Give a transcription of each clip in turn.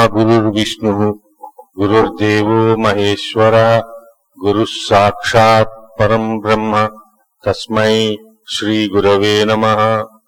గురుర్విష్ణుः గురుర్దేవో మహేశ్వర గురుः సాక్షాత్ పరం బ్రహ్మ తస్మై శ్రీ గురవే నమః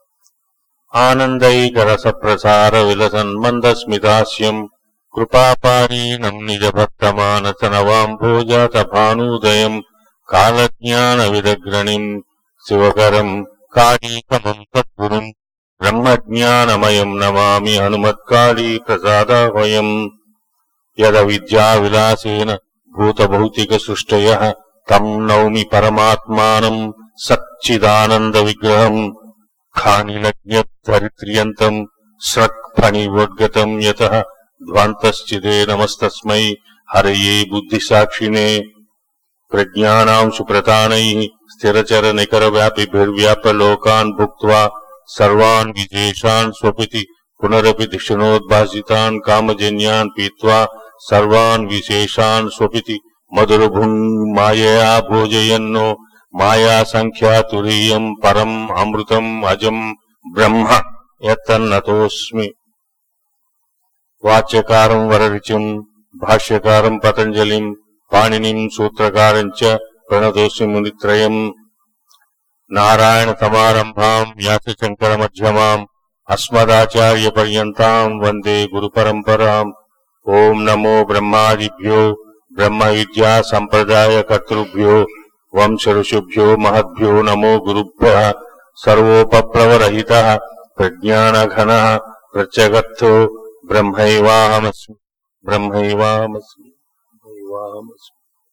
ఆనందైకరసప్రసార విలసన్మందస్మితాస్యం కృపాపారీణం నిజభక్తమానసనవాంభోజాత భానూదయం కాలజ్ఞాన విదగ్రణిం శివకరం కాళీకమం సద్గురుం బ్రహ్మజ్ఞానమయం నమామి హనుమత్కాళీ ప్రసాదాహయం యద విద్యా విలాసేన భూతభౌతిక సృష్టయ తం నౌమి పరమాత్మానం సచ్చిదానంద విగ్రహం ఖానిలజ్ఞరిత్రియంతం స్రక్ ఫణివోద్గతం యత ధ్వాంతశ్చిదే నమస్తస్మై హరయే బుద్ధిసాక్షిణే ప్రజ్ఞానాం సుప్రతానైః స్థిరచర నికర వ్యాపిభిర్వ్యాప్యలోకాన్ భుక్త్వా సర్వాన్ విశేషాన్ స్వపితి పునరపి ధిషణోద్భాసితాన్ కామజన్యాన్ పీత్వా సర్వాన్ విశేషాన్ స్వపితి మధురభుం మాయయా భోజయన్నో మాయా సంఖ్యాతురీయం పరం అమృతం అజం బ్రహ్మ యత్తన్నతోస్మి వాచ్యకారం వరరుచిం భాష్యకారం పతంజలిం పాణినిం సూత్రకారం చ ప్రణతోస్మి మునిత్రయం నారాయణ సమారంభాం వ్యాసశంకర మధ్యమాం అస్మదాచార్య పర్యంతాం వందే గురు పరంపరాం ఓం నమో బ్రహ్మాదిభ్యో బ్రహ్మ విద్యా సంప్రదాయ కర్తృభ్యో వంశ ఋషుభ్యో మహద్భ్యో నమో గురుభ్య సర్వోపప్లవరహిత ప్రజ్ఞానఘన ప్రత్యగర్థో బ్రహ్మైవాహమస్మి బ్రహ్మైవాహమస్మి బ్రహ్మైవాహమస్మి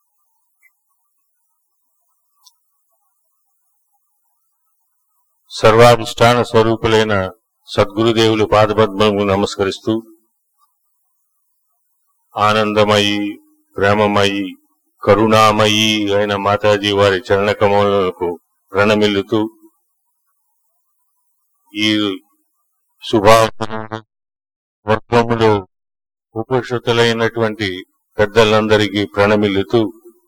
సర్వాధిష్టాన స్వరూపులైన సద్గురుదేవులు పాదపద్మము నమస్కరిస్తూ ఆనందమయి ప్రేమమయి కరుణామయి అయిన మాతాజీ వారి చరణకమలకు ప్రణమిల్లుతూ ఈ శుభావసరంలో వర్గములో ఉపనిషత్తులైనటువంటి పెద్దలందరికీ ప్రణమిల్లుతూ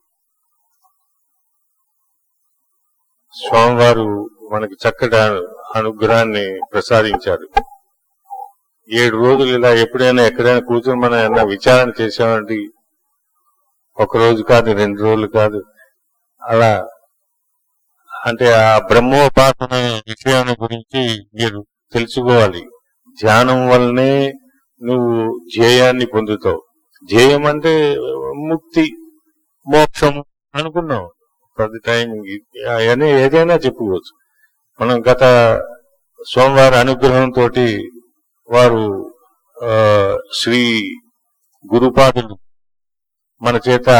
స్వామివారు మనకి చక్కటి అనుగ్రహాన్ని ప్రసాదించారు ఏడు రోజులు ఇలా ఎప్పుడైనా ఎక్కడైనా కూర్చొని మనం ఏమన్నా విచారణ చేసామంటే ఒక రోజు కాదు రెండు రోజులు కాదు అలా అంటే ఆ బ్రహ్మోపాసన విషయాన్ని గురించి మీరు తెలుసుకోవాలి ధ్యానం వల్లనే నువ్వు ధ్యేయాన్ని పొందుతావు ధ్యేయం అంటే ముక్తి మోక్షం అనుకున్నాం ప్రతి టైం అవన్నీ ఏదైనా చెప్పుకోవచ్చు మనం గత సోమవారి అనుగ్రహంతో వారు ఆ, శ్రీ గురుపాదులు మన చేత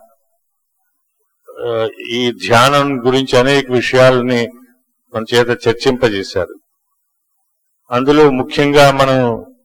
ఆ, ఈ ధ్యానం గురించి అనేక విషయాలని మన చేత చర్చింపజేశారు అందులో ముఖ్యంగా మనం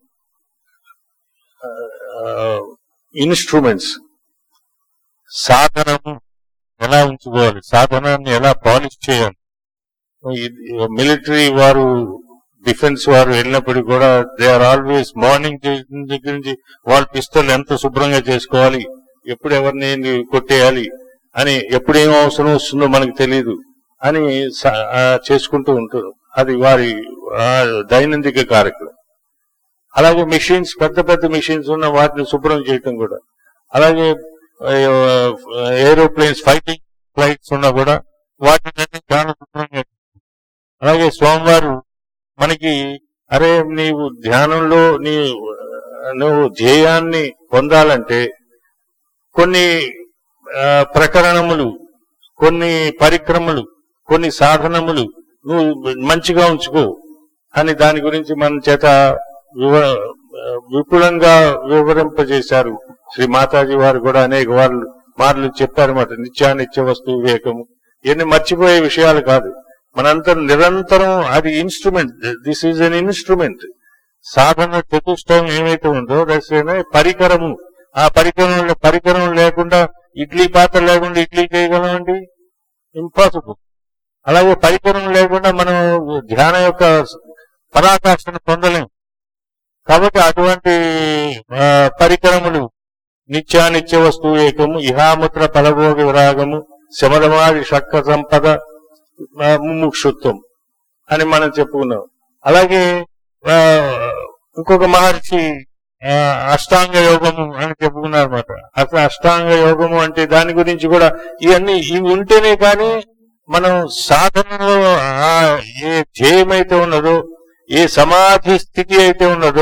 ఇన్స్ట్రుమెంట్స్ సాధనము ఎలా ఉంచుకోవాలి సాధనాన్ని ఎలా పాలిష్ చేయాలి మిలిటరీ వారు డిఫెన్స్ వారు వెళ్ళినప్పుడు కూడా దే ఆర్ ఆల్వేస్ మార్నింగ్ చేసిన దగ్గర నుంచి వాళ్ళ పిస్తల్ ఎంత శుభ్రంగా చేసుకోవాలి ఎప్పుడు ఎవరిని కొట్టేయాలి అని ఎప్పుడు ఏం అవసరం వస్తుందో మనకు తెలియదు అని స- ఆ, చేసుకుంటూ ఉంటారు అది వారి ఆ, దైనందిక కార్యక్రమం అలాగే మిషన్స్ పెద్ద పెద్ద మిషన్స్ ఉన్న వాటిని శుభ్రం చేయటం కూడా అలాగే ఏరోప్లేన్స్ ఫైటింగ్ ఫ్లైట్స్ ఉన్నా కూడా వాటిని చాలా శుభ్రంగా అలాగే స్వామివారు మనకి అరే నీవు ధ్యానంలో నీ నువ్వు ధ్యేయాన్ని పొందాలంటే కొన్ని ఆ, ప్రకరణములు కొన్ని పరిక్రమలు కొన్ని సాధనములు నువ్వు మంచిగా ఉంచుకో అని దాని గురించి మన చేత వివ- విపులంగా వివరింపజేశారు శ్రీ మాతాజీ వారు కూడా అనేక వారు మార్లు చెప్పారన్నమాట నిత్యానిత్య వస్తు వివేకము ఇవన్నీ మర్చిపోయే విషయాలు కాదు మనందరం నిరంతరం అది instrument this is an instrument సాధన చతుష్టయం ఏమైతే ఉందో దట్స్ పరికరము ఆ పరికరం పరికరం లేకుండా ఇడ్లీ పాత్ర లేకుండా ఇడ్లీ చేయగలమండి ఇంపాసిబుల్ అలాగే పరికరం లేకుండా మనం ధ్యాన యొక్క పరాకాష్ఠను పొందలేం కాబట్టి అటువంటి ఆ, పరికరములు నిత్యానిత్య వస్తువు ఏకము ఇహాముత్ర ఫలభోగ విరాగము శమదమాది షట్క సంపద ఆ, ముముక్షుత్వం అని మనం చెప్పుకున్నాం అలాగే ఆ, ఇంకొక మహర్షి ఆ, అష్టాంగ యోగము అని చెప్పుకున్నారు అనమాట అసలు అష్టాంగ యోగము అంటే దాని గురించి కూడా ఇవన్నీ ఇవి ఉంటేనే కానీ మనం సాధనలో ఆ ఏ ధ్యేయం అయితే ఉన్నదో ఏ సమాధి స్థితి అయితే ఉన్నదో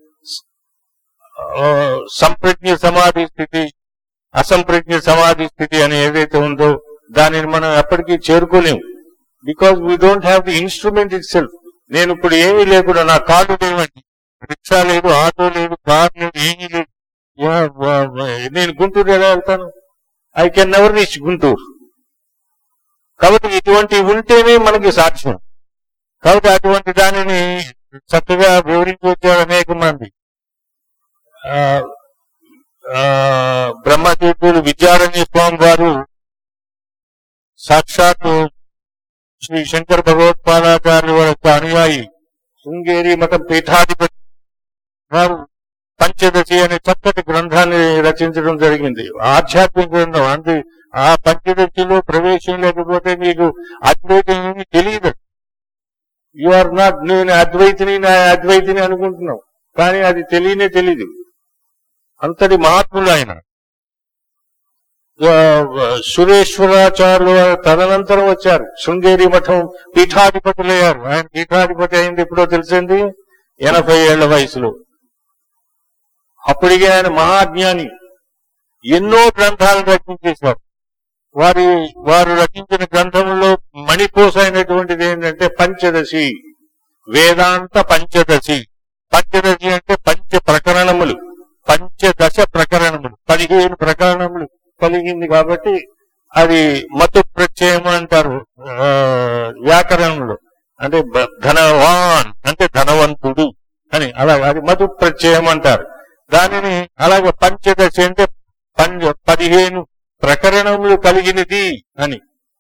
ఆ, సంప్రజ్ఞ సమాధి స్థితి అసంప్రజ్ఞ సమాధి స్థితి అని ఏదైతే ఉందో దానిని మనం ఎప్పటికీ చేరుకోలేము because we don't have the instrument itself నేను ఇప్పుడు ఏమీ లేకుండా నా కాళ్ళు లేవండి రిక్షా లేదు ఆటో లేదు కార్ లేదు ఏమీ లేదు యా- వా- వా- నేను గుంటూరు ఎలా వెళ్తాను I can never reach Guntur కాబట్టి ఇటువంటి ఉంటేనే మనకి సాక్ష్యం కాబట్టి అటువంటి దానిని చక్కగా వివరించి వచ్చారు అనేక మంది ఆ, ఆ, బ్రహ్మతీర్థుడు విద్యారణ్య స్వామి వారు సాక్షాత్ శ్రీ శంకర భగవత్పాదాచార్యుల యొక్క అనుయాయి శృంగేరి మఠం పీఠాధిపతి వారు పంచదశి అనే చక్కటి గ్రంథాన్ని రచించడం జరిగింది ఆధ్యాత్మిక గ్రంథం అంటే ఆ పంచదశిలో ప్రవేశం లేకపోతే మీకు అద్వైతం ఏమీ తెలియదు యు ఆర్ నాట్ నేను అద్వైతిని నా అద్వైతిని అనుకుంటున్నావు కానీ అది తెలియనే తెలియదు అంతటి మహాత్ములు ఆయన ఆ, సురేశ్వరాచార్యులు వారు తదనంతరం వచ్చారు శృంగేరి మఠం పీఠాధిపతులయ్యారు ఆయన పీఠాధిపతి అయింది ఎప్పుడో తెలిసింది ఎనభై ఏళ్ల వయసులో అప్పటికే ఆయన మహాజ్ఞాని ఎన్నో గ్రంథాలు రచించేశారు వారి వారు రచించిన గ్రంథంలో మణిపూస అయినటువంటిది ఏంటంటే పంచదశి వేదాంత పంచదశి పంచదశి అంటే పంచ ప్రకరణములు పంచదశ ప్రకరణములు పదిహేను ప్రకరణములు కలిగింది కాబట్టి అది మతు ప్రత్యయం అంటారు ఆ, వ్యాకరణంలో అంటే బ- ధనవాన్ అంటే ధనవంతుడు అని అలా అది మతు ప్రత్యయం అంటారు దానిని అలాగే పంచదశ అంటే పంచ పదిహేను ప్రకరణములు కలిగినది అని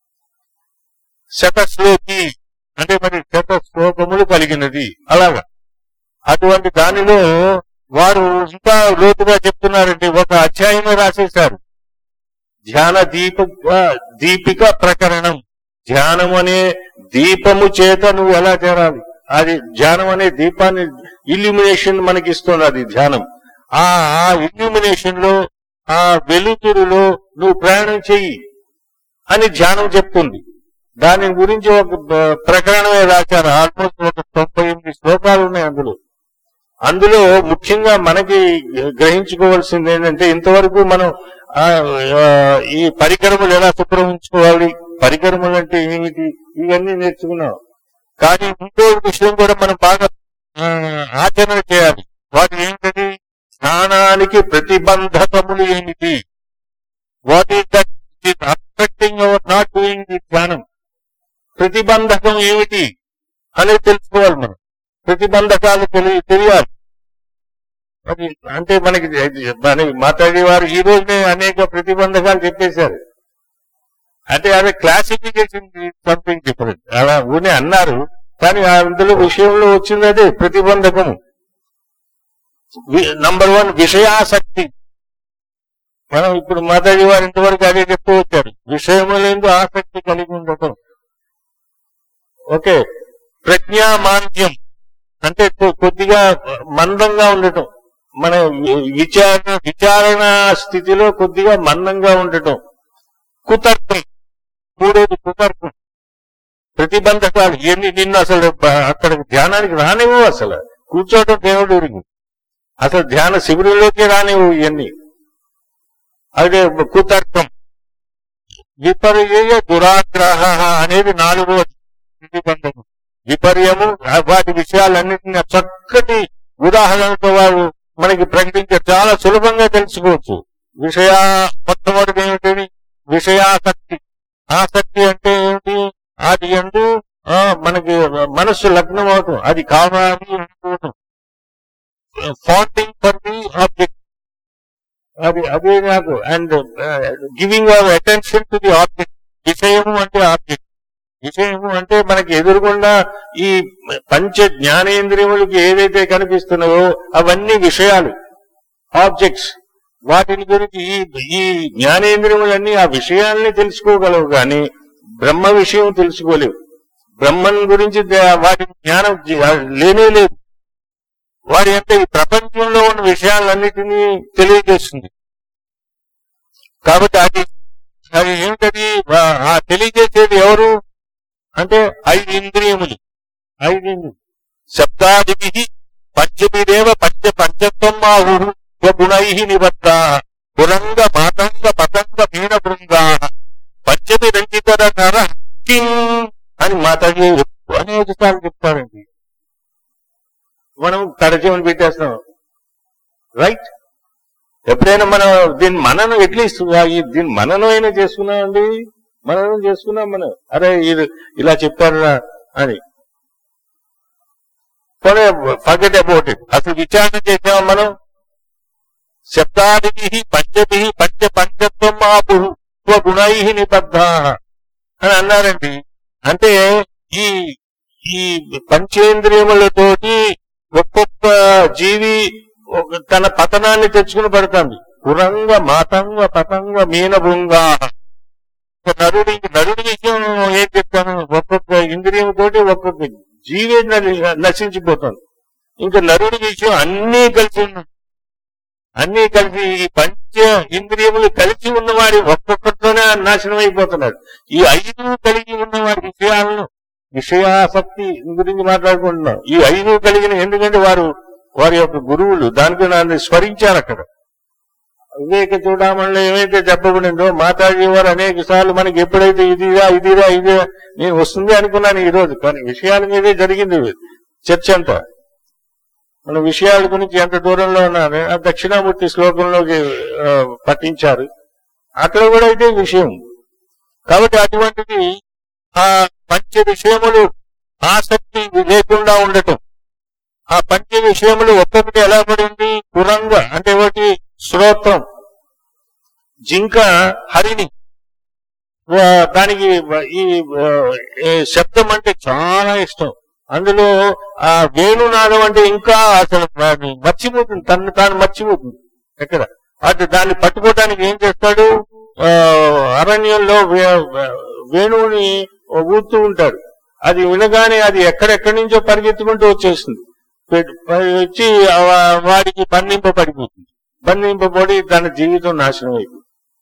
శతశ్లోకి అంటే మరి శత శ్లోకములు కలిగినది అలాగా అటువంటి దానిలో వారు ఇంకా లోతుగా చెప్తున్నారంటే ఒక అధ్యాయమే రాసేశారు ధ్యాన దీప దీపిక ప్రకరణం ధ్యానం అనే దీపము చేత నువ్వు ఎలా చేరాలి అది ధ్యానం అనే దీపాన్ని ఇల్యూమినేషన్ మనకి ఇస్తుంది అది ధ్యానం ఆ ఆ ఇల్యూమినేషన్ లో ఆ వెలుతురులో నువ్వు ప్రయాణం చెయ్యి అని ధ్యానం చెప్తుంది దాని గురించి ఒక బ- ప్రకరణమే రాశారు ఆల్మోస్ట్ ఒక తొంభై ఎనిమిది శ్లోకాలు ఉన్నాయి అందులో అందులో ముఖ్యంగా మనకి గ్రహించుకోవాల్సింది ఏంటంటే ఇంతవరకు మనం ఆ, ఆ, ఈ పరికరములు ఎలా శుభ్రం ఉంచుకోవాలి పరికరములు అంటే ఏమిటి ఇవన్నీ నేర్చుకున్నాం కానీ ఇంకో విషయం కూడా మనం బాగా ఆ, ఆచరణ చేయాలి వాటి ఏంటది స్నానానికి ప్రతిబంధకములు ఏమిటి what is that affecting our not doing the ధ్యానం ప్రతిబంధకం ఏమిటి అనేది తెలుసుకోవాలి మనం ప్రతిబంధకాలు తెలి తెలియాలి మరి అంటే మనకి మన మాతాజీ వారు ఈ రోజునే అనేక ప్రతిబంధకాలు చెప్పేశారు అంటే అదే క్లాసిఫికేషన్ సంథింగ్ డిఫరెంట్ అలా ఊనే అన్నారు కానీ అందులో విషయంలో వచ్చింది అదే ప్రతిబంధకము నంబర్ వన్ విషయాసక్తి మనం ఇప్పుడు మాతాజీ వారు ఇంతవరకు అదే చెప్తూ వచ్చారు విషయములందు ఆసక్తి కలిగి ఉండటం ఓకే ప్రజ్ఞామాంద్యం అంటే కొ- కొద్దిగా మందంగా ఉండటం మన వి- విచారణ విచారణ స్థితిలో కొద్దిగా మందంగా ఉండటం కుతర్కం మూడోది కుతర్కం ప్రతిబంధకాలు ఎన్ని నిన్ను అసలు బ- అక్కడ ధ్యానానికి రానివ్వు అసలు కూర్చోవటం దేవుడు ఎరుగు అసలు ధ్యాన శిబిరంలోకి రానివ్వు ఇవన్నీ అదే కుతర్కం విపర్యయ దురాగ్రహ అనేది నాలుగవది ప్రతిబంధకం విపర్యము ఆ వాటి విషయాలన్నింటినీ చక్కటి ఉదాహరణతో వారు మనకి ప్రకటించారు చాలా సులభంగా తెలుసుకోవచ్చు విషయ మొట్టమొదటి ఏమిటి విషయాసక్తి ఆసక్తి అంటే ఏమిటి అది ఎందు ఆ, మనకి మనస్సు లగ్నం అవటం అది కావాలి అనుకోవటం ఫాంటింగ్ ఫర్ ది ఆబ్జెక్ట్ అది అదే నాకు and giving our attention to the object విషయము అంటే ఆబ్జెక్ట్ విషయము అంటే మనకి ఎదురుగుండా ఈ పంచ జ్ఞానేంద్రియములకి ఏదైతే కనిపిస్తున్నాయో అవన్నీ విషయాలు ఆబ్జెక్ట్స్ వాటిని గురించి ఈ ఈ జ్ఞానేంద్రియములన్నీ ఆ విషయాల్ని తెలుసుకోగలవు కానీ బ్రహ్మ విషయం తెలుసుకోలేవు బ్రహ్మన్ గురించి ద- వాటి జ్ఞానం జ- లేనే లేదు వారి యొక్క ఈ ప్రపంచంలో ఉన్న విషయాలన్నిటినీ తెలియజేస్తుంది కాబట్టి అది అది ఏమిటది వా- ఆ తెలియజేసేది ఎవరు అంటే ఐదు ఇంద్రియములు ఐదు ఇంద్రియ- శబ్దాదిభి పంచమిదేవ పంచ పంచత్వం మాహు గుణై నిబద్ధ పురంగ మాతంగ పతంగ మీన బృంగా పంచమి రంజితర నర కిం అని మాతాజీ అనేక సార్లు చెప్తారండి మనం తడజీవని పెట్టేస్తాం రైట్ ఎప్పుడైనా మనం దీని మననం ఎట్లీస్ట్ దీని మననం అయినా చేసుకున్నామండి మననం చేసుకున్నాం మనం అరే ఇది ఇలా చెప్పారా అని ఫర్గెట్ అబౌట్ ఇట్ అసలు విచారణ చేసామా మనం శబ్దాది పంచభి పంచ పంచత్వం మాపు గుణై నిబద్ధ అని అన్నారండి అంటే ఈ ఈ పంచేంద్రియములతోటి ఒక్కొక్క జీవి ఒక తన పతనాన్ని తెచ్చుకుని పడుతుంది పురంగ మాతంగ పతంగ మీన భృంగా నరుడి నరుడి విషయం ఏం చెప్తాను ఒక్కొక్క ఇంద్రియం తోటి ఒక్కొక్క జీవి నలి- నశించిపోతుంది ఇంకా నరుడి విషయం అన్నీ కలిసి ఉన్నాయి అన్నీ కలిసి ఈ పంచ ఇంద్రియములు కలిసి ఉన్నవాడి ఒక్కొక్కరితోనే నాశనం అయిపోతున్నాడు ఈ ఐదు కలిగి ఉన్నవాడి విషయాలను విషయాసక్తి గురించి మాట్లాడుకుంటున్నాం ఈ ఐదు కలిగిన ఎందుకంటే వారు వారి యొక్క గురువులు దానికి నన్ను స్మరించారు అక్కడ వివేక చూడమని ఏమైతే చెప్పబడిందో మాతాజీ వారు అనేక సార్లు మనకి ఎప్పుడైతే ఇదిరా ఇదిరా ఇదే నేను వస్తుంది అనుకున్నాను ఈ రోజు కానీ విషయాల మీదే జరిగింది చర్చ అంతా మన విషయాల గురించి ఎంత దూరంలో ఉన్నాను ఆ దక్షిణామూర్తి శ్లోకంలోకి ఆ, పట్టించారు అక్కడ కూడా ఇదే విషయం కాబట్టి అటువంటిది ఆ పంచ విషయములు ఆసక్తి లేకుండా ఉండటం ఆ పంచ విషయములు ఒక్కొక్కటి ఎలా పడింది కురంగ అంటే ఒకటి శ్రోత్రం జింక హరిణి ఆ, దానికి ఈ ఆ, ఈ శబ్దం అంటే చాలా ఇష్టం అందులో ఆ వేణునాదం అంటే ఇంకా అసలు దాన్ని మర్చిపోతుంది తను తాను మర్చిపోతుంది ఎక్కడ అది దాన్ని పట్టుకోవడానికి ఏం చేస్తాడు ఆ, అరణ్యంలో వే- వే- వేణువుని ఊదుతూ ఉంటాడు అది వినగానే అది ఎక్కడెక్కడి నుంచో పరిగెత్తుకుంటూ వచ్చేస్తుంది పెట్- వచ్చి ఆ వా- వాడికి బంధింపబడిపోతుంది బంధింపబడి తన జీవితం నాశనం అయిపోతుంది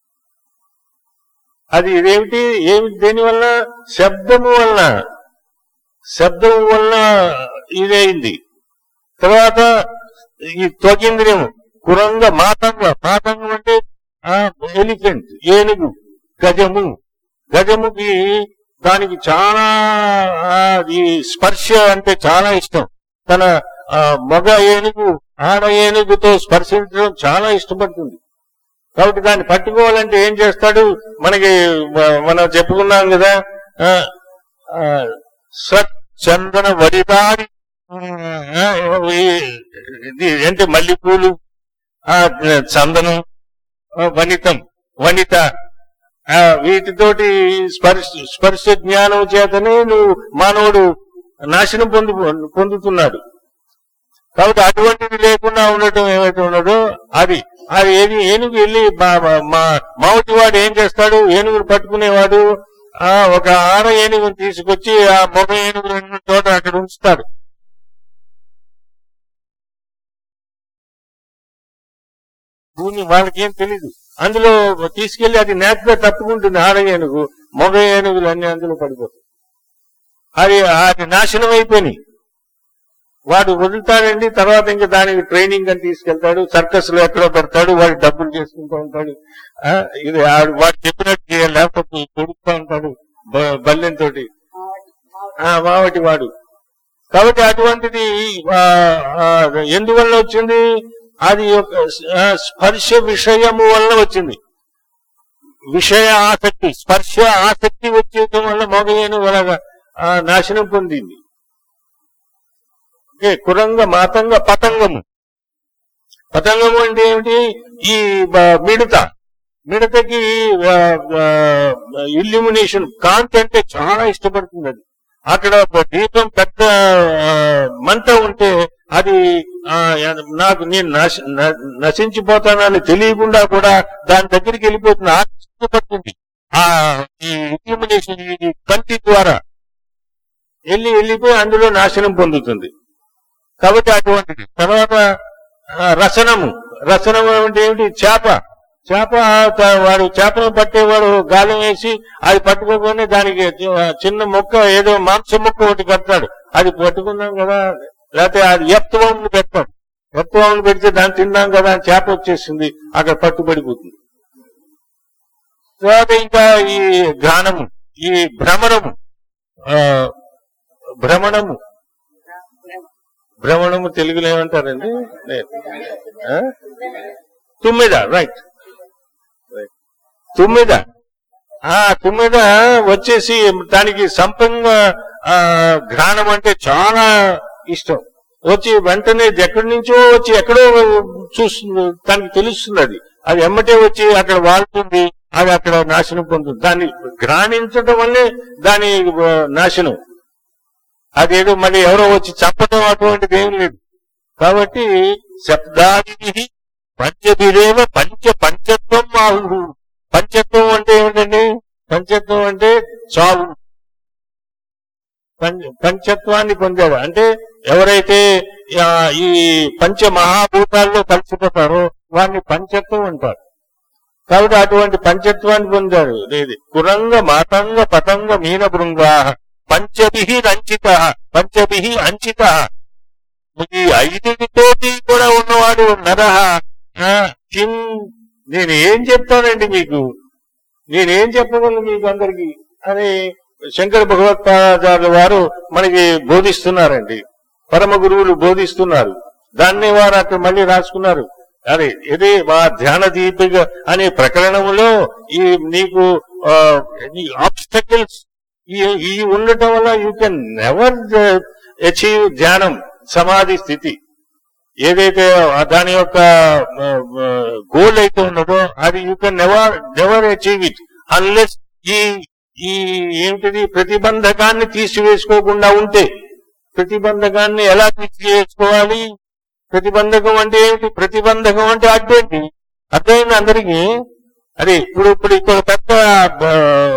అది ఇదేమిటి ఏమి దేని వల్ల శబ్దము వలన శబ్దం వలన ఇదైంది తర్వాత ఈ త్వగింద్రియం కురంగ మాతంగ మాతంగం అంటే ఎలిఫెంట్ ఏనుగు గజము గజముకి దానికి చాలా ఆ, ఈ స్పర్శ అంటే చాలా ఇష్టం తన ఆ, మగ ఏనుగు ఆడ ఏనుగుతో స్పర్శించడం చాలా ఇష్టపడుతుంది కాబట్టి దాన్ని పట్టుకోవాలంటే ఏం చేస్తాడు మనకి మ- మనం చెప్పుకున్నాం కదా ఆ, ఆ, సత్ చందన వడిదారి ఆ, ఈ- ఇది ఏంటి మల్లెపూలు ఆ, చందనం ఆ, వనితం వనిత ఆ, వీటితోటి స్పర్శ స్పర్శ జ్ఞానం చేతనే నువ్వు మానవుడు నాశనం పొందు పొందుతున్నాడు కాబట్టి అటువంటిది లేకుండా ఉండటం ఏమైతే ఉన్నదో అది అది ఏది ఏనుగు వెళ్ళి మా- మా- మా మావటివాడు ఏం చేస్తాడు ఏనుగును పట్టుకునేవాడు ఆ ఒక ఆడ ఏనుగును తీసుకొచ్చి ఆ మగ ఏనుగు ఉన్న చోట అక్కడ ఉంచుతాడు భూమి వాళ్ళకేం తెలీదు అందులో తీసుకెళ్లి అది నేతగా తప్పుకుంటుంది ఆడ ఏనుగు మగ ఏనుగులు అన్ని అందులో పడిపోతాయి అది అది నాశనం అయిపోయినాయి వాడు వదులుతాడండి తర్వాత ఇంకా దానికి ట్రైనింగ్ అని తీసుకెళ్తాడు సర్కస్ లో ఎక్కడో పెడతాడు వాడు డబ్బులు చేసుకుంటూ ఉంటాడు ఆ, ఇది ఆడు- వాడు చెప్పినట్టు చేయాలి, లేకపోతే కొడుకుతా ఉంటాడు బ- బల్లెంతోటి ఆ, మావటి వాడు కాబట్టి అటువంటిది ఆ, ఆ, ఎందువల్ల వచ్చింది అది ఒక ఆ, స్పర్శ విషయము వల్ల వచ్చింది విషయ ఆసక్తి స్పర్శ ఆసక్తి వచ్చేయటం వల్ల మగయను వలన ఆ, నాశనం పొందింది ఓకే కురంగ మాతంగ పతంగము పతంగము అంటే ఏమిటి ఈ బ- మిడత మిడతకి ఇల్యూమినేషన్ కాంతి అంటే చాలా ఇష్టపడుతుంది అది అక్కడ ఒక దీపం పెద్ద ఆ, మంట ఉంటే అది ఆ, నాకు నేను నశ- న- నశించిపోతానని తెలియకుండా కూడా దాని దగ్గరికి వెళ్ళిపోతుంది ఆ ఇష్టపడుతుంది ఆ ఈ ఇల్యూమినేషన్ ఈ కంటి ద్వారా వెళ్ళి వెళ్ళిపోయి అందులో నాశనం పొందుతుంది కాబట్టి అటువంటిది తర్వాత ఆ, రసనము రసనము అంటే ఏమిటి చేప చేప త- వాడు చేపను పట్టేవాడు గాలం వేసి అది పట్టుకోగానే దానికి చి- చిన్న మొక్క ఏదో మాంసం మొక్క ఒకటి కడతాడు అది పట్టుకున్నాం కదా లేకపోతే అది ఎత్తువములు పెడతాడు ఎత్తువములు పెడితే దాన్ని తిన్నాం కదా అని చేప వచ్చేసింది అక్కడ పట్టుబడిపోతుంది తర్వాత ఇంకా ఈ గానము ఈ భ్రమణము ఆ, భ్రమణము భ్రమణము తెలుగులో ఏమంటారండి లేదు. ఆ? తుమ్మిద రైట్ తుమ్మిద ఆ తుమ్మిద వచ్చేసి దానికి సంపంగ ఆ, ఘ్రాణం అంటే చాలా ఇష్టం వచ్చి వెంటనే ఎక్కడి నుంచో వచ్చి ఎక్కడో చూస్తుంది తనకి తెలుస్తుంది అది అది ఎమ్మటే వచ్చి అక్కడ వాడుతుంది అది అక్కడ నాశనం పొందుతుంది దాన్ని ఘ్రాణించడం వల్లే దాని ఆ, నాశనం అదేదో మళ్ళీ ఎవరో వచ్చి చంపడం అటువంటిది ఏం లేదు కాబట్టి శబ్దాది పంచభిరేవ పంచ పంచత్వం ఆహు పంచత్వం అంటే ఏమిటండి పంచత్వం అంటే చావు పంచ- పంచత్వాన్ని పొందాడు అంటే ఎవరైతే ఆ, ఈ పంచ మహాభూతాల్లో కలిసిపోతారో వారిని పంచత్వం అంటారు కాబట్టి అటువంటి పంచత్వాన్ని పొందాడు లేదు కురంగ మాతంగ పతంగ మీన బృంగా పంచభి రంచిత పంచభి అంచిత ఈ ఐదుతోటి కూడా ఉన్నవాడు నరహ ఆ, కిం నేను ఏం చెప్తానండి మీకు నేనేం చెప్పగలను మీకు అందరికి అని శంకర భగవత్పాదాచార్యుల వారు మనకి బోధిస్తున్నారండి పరమ గురువులు బోధిస్తున్నారు దాన్ని వారు అక్కడ మళ్ళీ రాసుకున్నారు అదే ఇదే మా ధ్యాన దీపిక అనే ప్రకరణములో ఈ నీకు ఆబ్స్టకిల్స్ ఈ ఉండటం వల్ల యూ కెన్ నెవర్ అచీవ్ ధ్యానం సమాధి స్థితి ఏదైతే ఆ దాని యొక్క గోల్ అయితే ఉన్నదో అది you can never never achieve it unless ఈ ఈ ఏమిటిది ప్రతిబంధకాన్ని తీసివేసుకోకుండా ఉంటే ప్రతిబంధకాన్ని ఎలా తీసివేసుకోవాలి ప్రతిబంధకం అంటే ఏమిటి ప్రతిబంధకం అంటే అడ్డంకి అర్థమైంది అందరికీ అదే ఇప్పుడు ఇప్పుడు ఇక్కడ పెద్ద ఆ,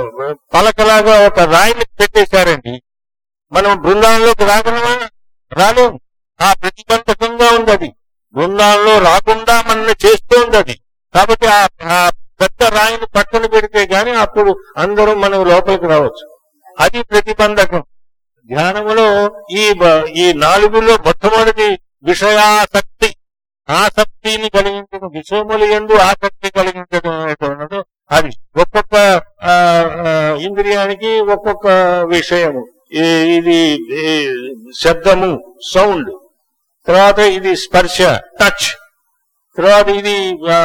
పలకలాగా ఒక రాయిని పెట్టేశారండి మనం బృందాలంలోకి రాగలమా రాలేము ఆ ప్రతిబంధకంగా ఉంది అది బృందాల్లో రాకుండా మనల్ని చేస్తూ ఉంది అది కాబట్టి ఆ ఆ పెద్ద రాయిని పక్కన పెడితే గాని అప్పుడు అందరూ మనం లోపలికి రావచ్చు అది ప్రతిబంధకం ధ్యానములో ఈ బ- ఈ నాలుగులో మొట్టమొదటి విషయాసక్తి ఆసక్తిని కలిగించడం విషయములు ఎందు ఆసక్తి కలిగించడం ఏదైతే ఉన్నదో అది ఒక్కొక్క ఆ, ఆ, ఇంద్రియానికి ఒక్కొక్క విషయము ఈ- ఇది ఈ శబ్దము సౌండ్ తర్వాత ఇది స్పర్శ టచ్ తర్వాత ఇది ఆ,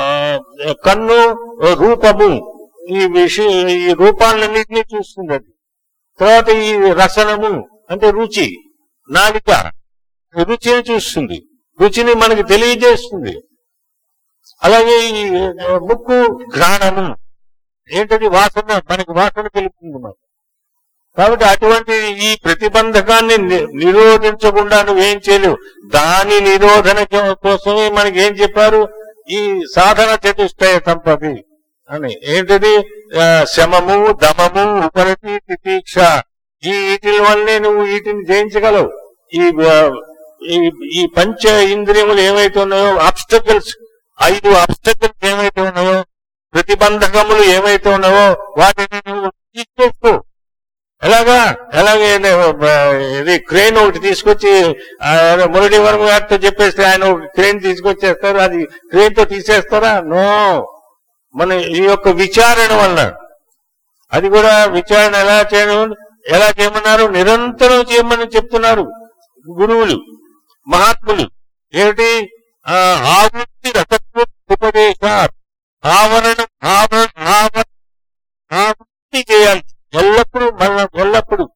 కన్ను రూపము ఈ విషయ ఈ రూపాలన్నింటినీ చూస్తుంది అది తర్వాత ఈ రసనము అంటే రుచి నాలిక రుచిని చూస్తుంది రుచిని మనకి తెలియజేస్తుంది అలాగే ఈ ముక్కు ఘ్రాణము ఏంటది వాసన మనకి వాసన తెలుపుతుంది మనకు కాబట్టి అటువంటి ఈ ప్రతిబంధకాన్ని ని- నిరోధించకుండా నువ్వేం చేయలేవు దాని నిరోధన కో- కోసమే మనకి ఏం చెప్పారు ఈ సాధన చతుష్టయ సంపది అని ఏంటిది ఆ, శమము దమము ఉపరతి తితీక్ష ఈ వీటి వల్లే నువ్వు వీటిని జయించగలవు ఈ ఆ, ఈ- ఈ పంచ ఇంద్రియములు ఏవైతే ఉన్నాయో అబ్స్టకల్స్ ఐదు అబ్స్టకల్స్ ఏవైతే ఉన్నాయో ప్రతిబంధకములు ఏవైతే ఉన్నాయో వాటిని నువ్వు తీసుకో ఎలాగా ఎలాగే ఇది క్రేన్ ఒకటి తీసుకొచ్చి ఆ, మురళీ వర్మ గారితో చెప్పేస్తే ఆయన ఒక క్రేన్ తీసుకొచ్చేస్తారు అది క్రేన్ తో తీసేస్తారా నో మన ఈ యొక్క విచారణ వల్ల అది కూడా విచారణ ఎలా చేయడం ఎలా చేయమన్నారు నిరంతరం చేయమని చెప్తున్నారు గురువులు మహాత్ములు ఏమిటి ఆ, ఆవృత్తి రసత్వ ఉపదేశ ఆవరణం ఆవరణ ఆవరణ ఆవృత్తి చేయాలి ఎల్లప్పుడూ మన ఎల్లప్పుడూ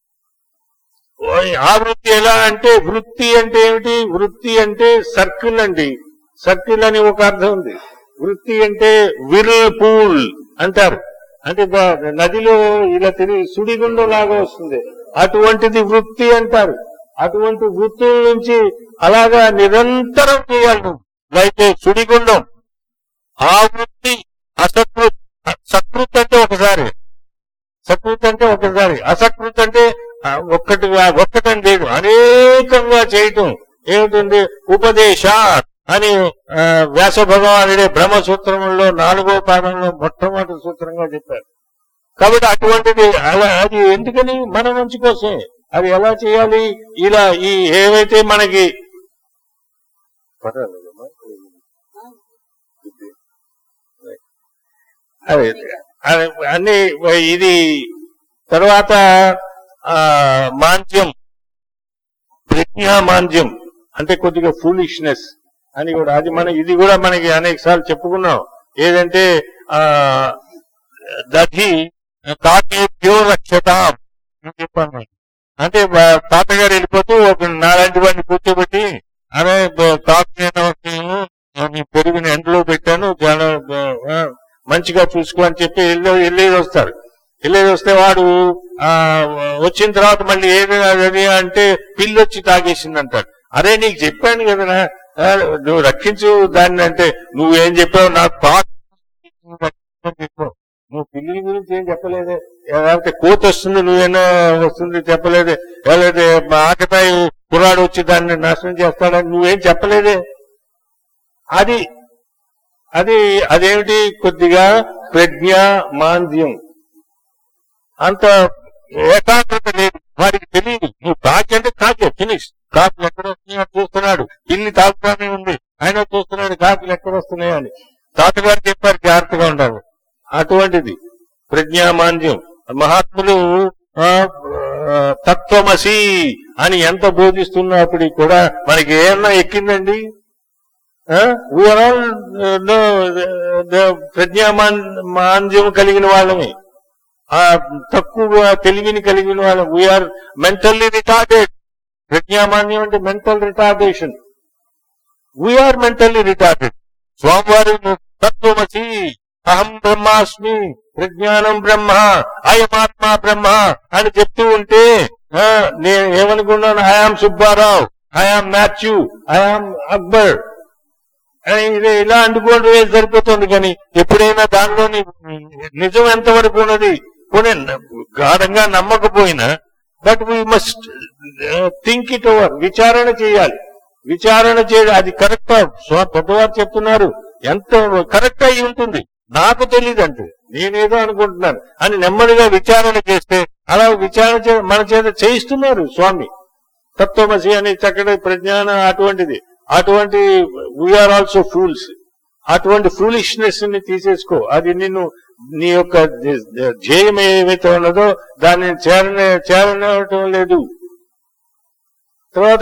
ఓయ్ ఆవృత్తి ఎలా అంటే వృత్తి అంటే ఏమిటి వృత్తి అంటే సర్కిల్ అండి సర్కిల్ అని ఒక అర్థం ఉంది వృత్తి అంటే విల్ పూల్ అంటారు అంటే ద- నదిలో ఇలా తిరిగి సుడిగుండం లాగా వస్తుంది అటువంటిది వృత్తి అంటారు అటువంటి వృత్తుల నుంచి అలాగా నిరంతరం చేయాలి నువ్వు అయితే సుడిగుండం ఆ వృత్తి అసకృత్ సకృత్ అంటే ఒకసారి సకృత్ అంటే ఒకసారి అసకృత్ అంటే ఆ, ఒక్కటి ఒక్కటని లేదు అనేక ప్రత్యేకంగా చేయటం ఏమిటంటే ఉపదేశ అని ఆ, వ్యాస భగవానుడే బ్రహ్మసూత్రంలో నాలుగో పాదంలో మొట్టమొదటి సూత్రంగా చెప్పారు కాబట్టి అటువంటిది అలా అది ఎందుకని మన మంచి కోసం అది ఎలా చేయాలి ఇలా ఈ ఏవైతే మనకి పర్వాలేదమ్మా. అదే అదే అన్ని ఇది తర్వాత ఆ మాంద్యం ప్రజ్ఞా మాంద్యం అంటే కొద్దిగా ఫూలిష్నెస్ అని కూడా అది మన ఇది కూడా మనకి అనేక సార్లు చెప్పుకున్నాం ఏదంటే ఆ దధి తాతేభ్యో రక్షతాం అని చెప్పాను నేను. అంటే వా- తాతగారు వెళ్ళిపోతూ ఒక నాలాంటి వాడిని కూర్చోబెట్టి అరే బ- తాత నేను వస్తున్నాను, నేను పెరుగుని ఎండలో పెట్టాను చాలా బ- ఆ, మంచిగా చూసుకో అని చెప్పి వెళ్ళి వెళ్ళేది వస్తారు వెళ్ళేది వస్తే వాడు ఆ వచ్చిన తర్వాత మళ్ళీ ఏది అది అంటే పిల్లి వచ్చి తాగేసింది అంటాడు అరే నీకు చెప్పాను కదా నువ్వు రక్షించు దాన్ని అంటే నువ్వేం చెప్పావు నాకు తాత చెప్పావు నువ్వు పిల్లి గురించి ఏం చెప్పలేదే లేకపోతే కోత వస్తుంది నువ్వేనా వస్తుంది చెప్పలేదే లేకపోతే ఆకతాయి కుర్రాడు వచ్చి దాన్ని నాశనం చేస్తాడని నువ్వేం చెప్పలేదే అది అది అదేమిటి కొద్దిగా ప్రజ్ఞ మాంద్యం అంత ఏకాగ్రత లేదు వాడికి తెలియదు నువ్వు కాకి అంటే కాకే ఫినిష్ కాకులు ఎక్కడ వస్తున్నాయో చూస్తున్నాడు పిల్లి తాగుతానే ఉంది ఆయన చూస్తున్నాడు కాకులు ఎక్కడ వస్తున్నాయో అని తాతగారు చెప్పారు జాగ్రత్తగా ఉండాలి అటువంటిది ప్రజ్ఞామాంద్యం మహాత్ములు ఆ, ఆ, తత్వమసి అని ఎంత బోధిస్తున్నప్పటికీ కూడా మనకి ఏమన్నా ఎక్కిందండి వీఆర్ ఆల్ ప్రజ్ఞామాంద్యం కలిగిన వాళ్ళమే ఆ తక్కువ తెలివిని కలిగిన వాళ్ళం వీఆర్ మెంటల్లీ రిటార్డెడ్ ప్రజ్ఞామాన్యం అంటే mental retardation we are mentally retarded స్వామివారి తత్వమసి అహం బ్రహ్మాస్మి ప్రజ్ఞానం బ్రహ్మ అయమాత్మా బ్రహ్మ అని చెప్తూ ఉంటే ఆ, నేను ఏమనుకున్నాను I am Subbarao I am Matthew I am Akbar అని ఇది ఇలా అంటుకోవడం సరిపోతుంది కానీ ఎప్పుడైనా దానిలోని నిజం ఎంతవరకు ఉన్నది పోనీ గాఢంగా నమ్మకపోయినా but we must think it over విచారణ చేయాలి విచారణ చేయాలి అది కరెక్ట్ పెద్దవారు చెప్తున్నారు ఎంత కరెక్ట్ అయి ఉంటుంది నాకు తెలియదు అంటే నేనేదో అనుకుంటున్నాను అని నెమ్మదిగా విచారణ చేస్తే అలా విచారణ చే- మన చేత చేయిస్తున్నారు స్వామి తత్వమసి అనే చక్కటి ప్రజ్ఞానం అటువంటిది అటువంటి వీఆర్ ఆల్సో ఫూల్స్ అటువంటి ఫూలిష్నెస్ ని తీసేసుకో అది నిన్ను నీ యొక్క ధ్యేయం ఏమైతే ఉన్నదో దాన్ని చేరనే చేరనవటం లేదు తర్వాత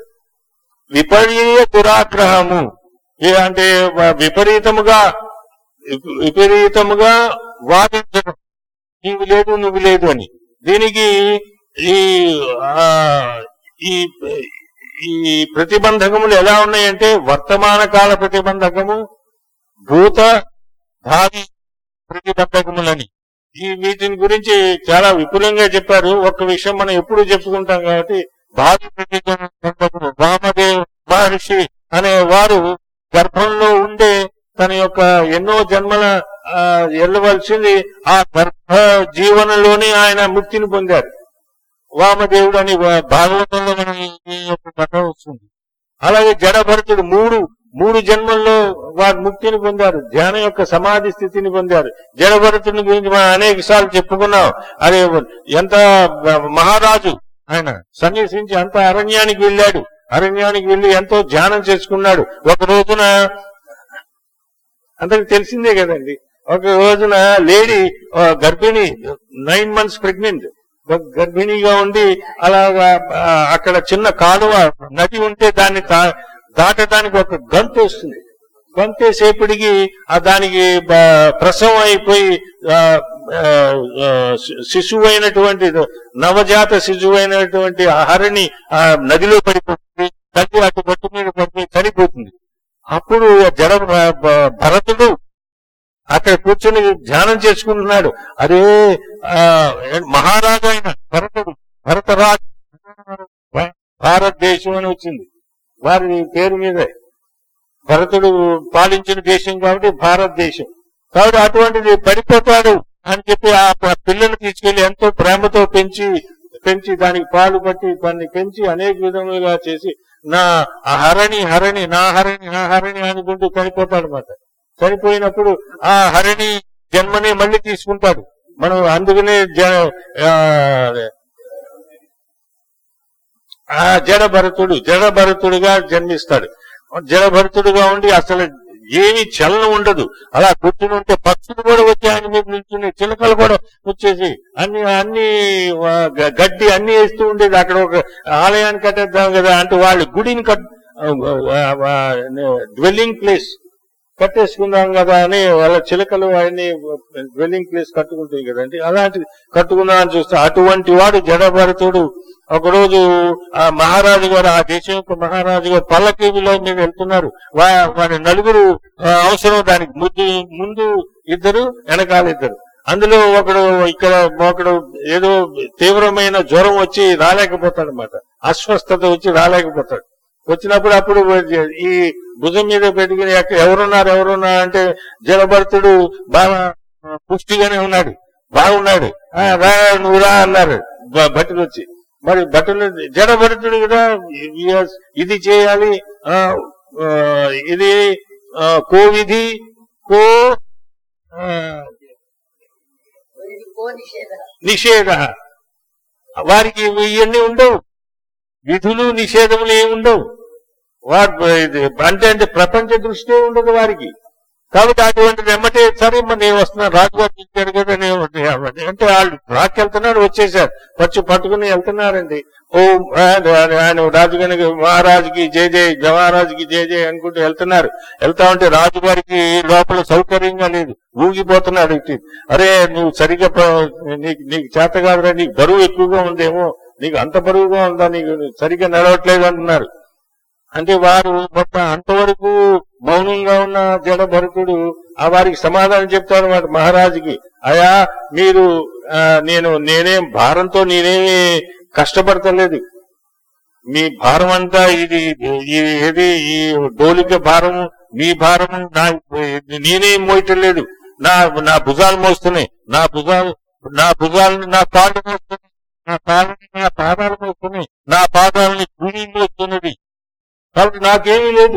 విపరీయ దురాగ్రహము ఏ అంటే వ- విపరీతముగా విప- విపరీతముగా వాదించడం నీవు లేదు నువ్వు లేదు అని దీనికి ఈ ఆ, ఈ ఈ ప్రతిబంధకములు ఎలా ఉన్నాయంటే వర్తమాన కాల ప్రతిబంధకము భూత భావి ప్రతిబంధకములని ఈ వీటిని గురించి చాలా విపులంగా చెప్పారు ఒక్క విషయం మనం ఎప్పుడు చెప్పుకుంటాం కాబట్టి భావి ప్రతిబంధకము వామదేవ్ మహర్షి అనే వారు గర్భంలో ఉండే తన యొక్క ఎన్నో జన్మల ఆ, వెళ్ళవలసింది ఆ గర్భ జీవనంలోనే ఆయన ముక్తిని పొందారు వామదేవుడు అని వా- భాగవతంలో మనం ఈ యొక్క కథ వస్తుంది అలాగే జడభరతుడు మూడు మూడు జన్మల్లో వారు ముక్తిని పొందారు ధ్యానం యొక్క సమాధి స్థితిని పొందారు జడభరతుని గురించి మనం అనేక సార్లు చెప్పుకున్నాం అదే ఎంత మహారాజు ఆయన సన్యసించి అంత అరణ్యానికి వెళ్ళాడు అరణ్యానికి వెళ్ళి ఎంతో ధ్యానం చేసుకున్నాడు ఒక రోజున అందరికి తెలిసిందే కదండి ఒక రోజున లేడీ ఆ, గర్భిణి నైన్ మంత్స్ ప్రెగ్నెంట్ గర్భిణిగా ఉండి అలాగా ఆ, అక్కడ చిన్న కాలువ నది ఉంటే దాన్ని దా- దాటడానికి ఒక గంతు వస్తుంది గంతేసేపటికి ఆ దానికి బ- ప్రసవం అయిపోయి ఆ, ఆ, ఆ, శి- శిశువు అయినటువంటి నవజాత శిశువు అయినటువంటి ఆ హరిణి ఆ నదిలో పడిపోతుంది తల్లి అటు గట్టు మీద పడిపోయి చనిపోతుంది అప్పుడు జడ భ- భరతుడు అక్కడ కూర్చొని ధ్యానం చేసుకుంటున్నాడు అరే ఆ మహారాజు అయిన భరతుడు భరతరాజు భారతదేశం అని వచ్చింది వారి పేరు మీదే భరతుడు పాలించిన దేశం కాబట్టి భారతదేశం కాబట్టి అటువంటిది పడిపోతాడు అని చెప్పి ఆ ప- పిల్లలు తీసుకెళ్లి ఎంతో ప్రేమతో పెంచి పెంచి దానికి పాలు పట్టి దాన్ని పెంచి అనేక విధములుగా చేసి నా ఆ హరణి హరణి నా హరణి నా హరణి అనుకుంటూ చనిపోతాడు అనమాట చనిపోయినప్పుడు ఆ హరణి జన్మనే మళ్ళీ తీసుకుంటాడు మనం అందుకనే జ ఆ, ఆ జడభరతుడు జడభరతుడుగా జన్మిస్తాడు జడభరతుడుగా ఉండి అసలు ఏమి చలనం ఉండదు అలా కూర్చుని ఉంటే పక్షులు కూడా వచ్చి ఆయన మీద నిల్చుని చిలకలు కూడా వచ్చేసి అన్ని అన్ని ఆ, గ- గడ్డి అన్ని వేస్తూ ఉండేది అక్కడ ఒక ఆలయాన్ని కట్టేద్దాం కదా అంటే వాళ్ళు గుడిని కట్ డ్వెల్లింగ్ ప్లేస్ కట్టేసుకుందాం కదా అని వాళ్ళ చిలకలు అవన్నీ డ్వెల్లింగ్ ప్లేస్ కట్టుకుంటాయి కదండి అలాంటి కట్టుకుందాం అని చూస్తే అటువంటి వాడు జడభరతుడు ఒకరోజు ఆ మహారాజు గారు ఆ దేశం యొక్క మహారాజు గారు పల్లకీలో మీద వెళ్తున్నారు వా- వారి నలుగురు ఆ, అవసరం దానికి ముందు ముందు ఇద్దరు వెనకాల ఇద్దరు అందులో ఒకడు ఇక్కడ ఒకడు ఏదో తీవ్రమైన జ్వరం వచ్చి రాలేకపోతాడు అనమాట అస్వస్థత వచ్చి రాలేకపోతాడు వచ్చినప్పుడు అప్పుడు ఈ భుజం మీద పెట్టుకుని ఎక్క- ఎవరున్నారు ఎవరున్నారు అంటే జలభర్తుడు బాగా పుష్టిగానే ఉన్నాడు బాగున్నాడు "ఆ, రా నువ్వు రా అన్నారు బ- భటులు వచ్చి మరి భటులు జడభరతుడు కదా "Yes, ఇది చేయాలి ఆ, ఆ, ఇది ఆ, కోవిధి కో ఆ, నిషేధ వారికి ఇవన్నీ ఉండవు విధులు నిషేధములు ఏమి ఉండవు వారు ఇది అంటే అంటే ప్రపంచ దృష్టి ఉండదు వారికి కాబట్టి అటువంటి వెమ్మటే సరే మరి నేను వస్తున్నాను రాజుగారు ఇచ్చాడు కదా నేను అంటే వాళ్ళు రాకెళ్తున్నాడు వచ్చేసారు వచ్చి పట్టుకుని వెళ్తున్నారండి ఓ ఆ, ఆయన రాజుగారికి మహారాజుకి జయ జయ మహారాజుకి జయ జయ అనుకుంటూ వెళ్తున్నారు వెళ్తా ఉంటే రాజుగారికి లోపల సౌకర్యంగా లేదు ఊగిపోతున్నాడు ఇటు అరే నువ్వు సరిగ్గా ప- నీకు నీకు చేత కాదురా నీకు బరువు ఎక్కువగా ఉందేమో నీకు అంత బరువుగా ఉందా నీకు సరిగ్గా నడవట్లేదు అంటున్నారు అంటే వారు మొత్తం అంతవరకు మౌనంగా ఉన్న జడ భరతుడు ఆ వారికి సమాధానం చెప్తాడు అన్నమాట మహారాజుకి అయా మీరు ఆ, నేను నేనేం భారంతో నేనేమి కష్టపడతలేదు మీ భారం అంతా ఇది ఇది ఏది ఈ డోలిక భారము మీ భారము నా నేనేం మోయటం లేదు నా నా భుజాలు మోస్తున్నాయి నా భుజాలు నా భుజాలను నా కాళ్ళు మోస్తున్నాయి నా కాళ్ళని నా పాదాలు మోస్తున్నాయి నా పాదాలని భూమి మోస్తున్నది కాబట్టి నాకేమీ లేదు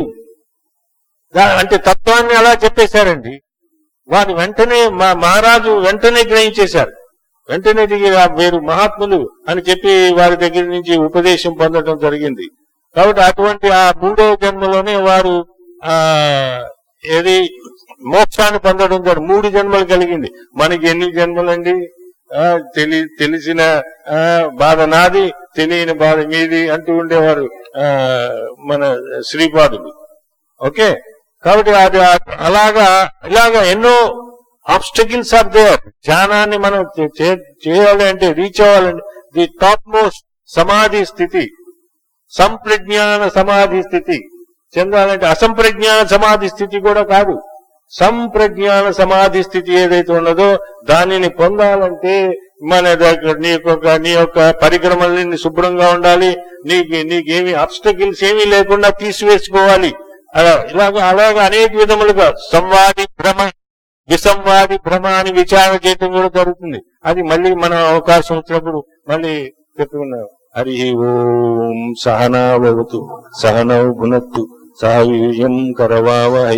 దా- అంటే తత్వాన్ని అలా చెప్పేశారండి వారు వెంటనే మా మహారాజు వెంటనే గ్రహించేశారు వెంటనే దిగి "ఆ వీరు మహాత్ములు అని చెప్పి వారి దగ్గర నుంచి ఉపదేశం పొందడం జరిగింది కాబట్టి అటువంటి ఆ మూడో జన్మలోనే వారు ఆ ఏది మోక్షాన్ని పొందడం జరిగింది మూడు జన్మలు కలిగింది మనకి ఎన్ని జన్మలండి ఆ, తెలి తెలిసిన ఆ, బాధ నాది తెలియని బాధ మీది అంటూ ఉండేవారు ఆ, మన శ్రీపాదులు ఓకే కాబట్టి అది ఆ- అలాగా ఇలాగా ఎన్నో ఆబ్స్టకిల్స్ ఆర్ దేర్ ధ్యానాన్ని మనం చే- చే- చేయాలి అంటే రీచ్ అవ్వాలంటే ది టాప్ మోస్ట్ సమాధి స్థితి సంప్రజ్ఞాన సమాధి స్థితి చెందాలంటే అసంప్రజ్ఞాన సమాధి స్థితి కూడా కాదు సంప్రజ్ఞాన సమాధి స్థితి ఏదైతే ఉన్నదో దానిని పొందాలంటే మన దగ్గర నీ యొక్క నీ యొక్క పరిక్రమల్ని శుభ్రంగా ఉండాలి నీకు నీకేమి అబ్స్టకిల్స్ ఏమీ లేకుండా తీసివేసుకోవాలి అలా ఇలాగ అలాగ అనేక విధములుగా సంవాది భ్రమ విసంవాది భ్రమ అని విచారణ చేయటం కూడా జరుగుతుంది అది మళ్ళీ మనం అవకాశం వచ్చినప్పుడు మళ్ళీ చెప్పుకున్నాం హరి ఓం సహనావతు సహనౌ భునత్తు సహ వీర్యం కరవావహై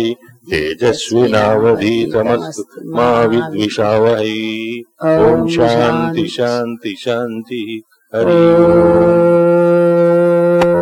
తేజస్వినావధీతమస్తు మా విద్విషావహై ఓం శాంతి శాంతి శాంతి హరి ఓం